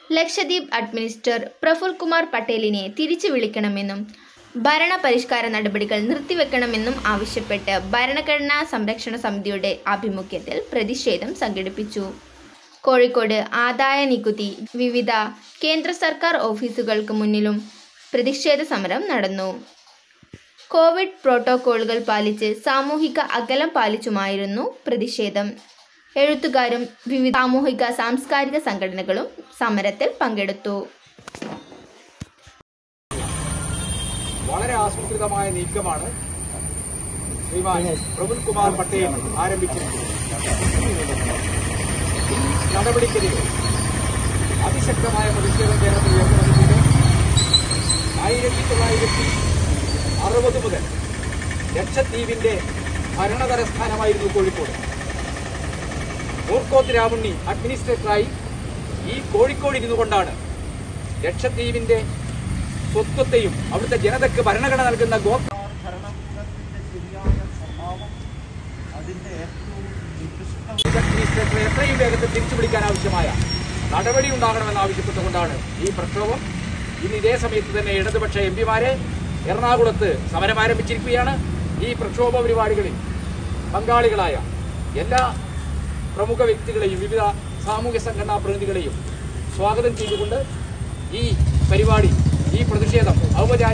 Lakshadweep administrator Praful Kumar പട്ടേലിനെ തിരിച്ചു വിളിക്കണമെന്നും ഭരണ പരിഷ്കാര നടപടികൾ നിർത്തിവെക്കണമെന്നും ആവശ്യപ്പെട്ട് ഭരണഘടനാ സംരക്ഷണ സമിതിയുടെ ആഭിമുഖ്യത്തിൽ പ്രതിഷേധം സംഘടിപ്പിച്ചു കോഴിക്കോട് ആദായ നികുതി വിവിധ കേന്ദ്ര സർക്കാർ ഓഫീസുകൾക്ക് മുന്നിലും പ്രതിഷേധ സമരം നടന്നു കോവിഡ് പ്രോട്ടോക്കോളുകൾ പാലിച്ച് സാമൂഹിക അകലം പാലിച്ചുമായിരുന്നു പ്രതിഷേധം എഴുത്തുകാരും വിവിധ സാമൂഹിക സാംസ്കാരിക സംഘടനകളും സമരത്തിൽ പങ്കെടുത്തു വളരെ ആസൂത്രിതമായ നീക്കമാണ് ശ്രീമാൻ പ്രഫുൽ കുമാർ പട്ടേൽ ആരംഭിച്ചിരിക്കുന്നത് ഈ നടപടിക്കെതിരെ അതിശക്തമായ പ്രതിഷേധം കേരളത്തിൽ ഉയർന്നുവന്നിട്ടുണ്ട് ആയിരത്തി തൊള്ളായിരത്തി അറുപത് മുതൽ ലക്ഷദ്വീപിന്റെ ഭരണതലസ്ഥാനമായിരുന്നു കോഴിക്കോട് മൂർക്കോത്ത് രാമുണ്ണി അഡ്മിനിസ്ട്രേറ്ററായി ഈ കോഴിക്കോട് ഇരുന്നു കൊണ്ടാണ് ലക്ഷദ്വീപിന്റെ സ്വത്വത്തെയും അവിടുത്തെ ജനതയ്ക്ക് ഭരണഘടന നൽകുന്ന ഗോ ഭരണകൂടത്തിന്റെ ശരിയായ സ്വഭാവം അതിന്റെ ഏറ്റവും നികൃഷ്ട അഡ്മിനിസ്ട്രേറ്ററെ എത്രയും വേഗത്തിൽ തിരിച്ചുപിടിക്കാൻ ആവശ്യമായ നടപടി ഉണ്ടാകണമെന്ന് ആവശ്യപ്പെട്ടുകൊണ്ടാണ് ഈ പ്രക്ഷോഭം ഇന്ന് ഇതേ സമയത്ത് തന്നെ ഇടതുപക്ഷ എം പിമാരെ എറണാകുളത്ത് സമരം ആരംഭിച്ചിരിക്കുകയാണ് ഈ പ്രക്ഷോഭ പരിപാടികളിൽ പങ്കാളികളായ എല്ലാ പ്രമുഖ വ്യക്തികളെയും വിവിധ സാമൂഹ്യ സംഘടനാ പ്രതിനിധികളെയും സ്വാഗതം ചെയ്തുകൊണ്ട് ഈ പരിപാടി ഈ പ്രതിഷേധം ഔപചാരിക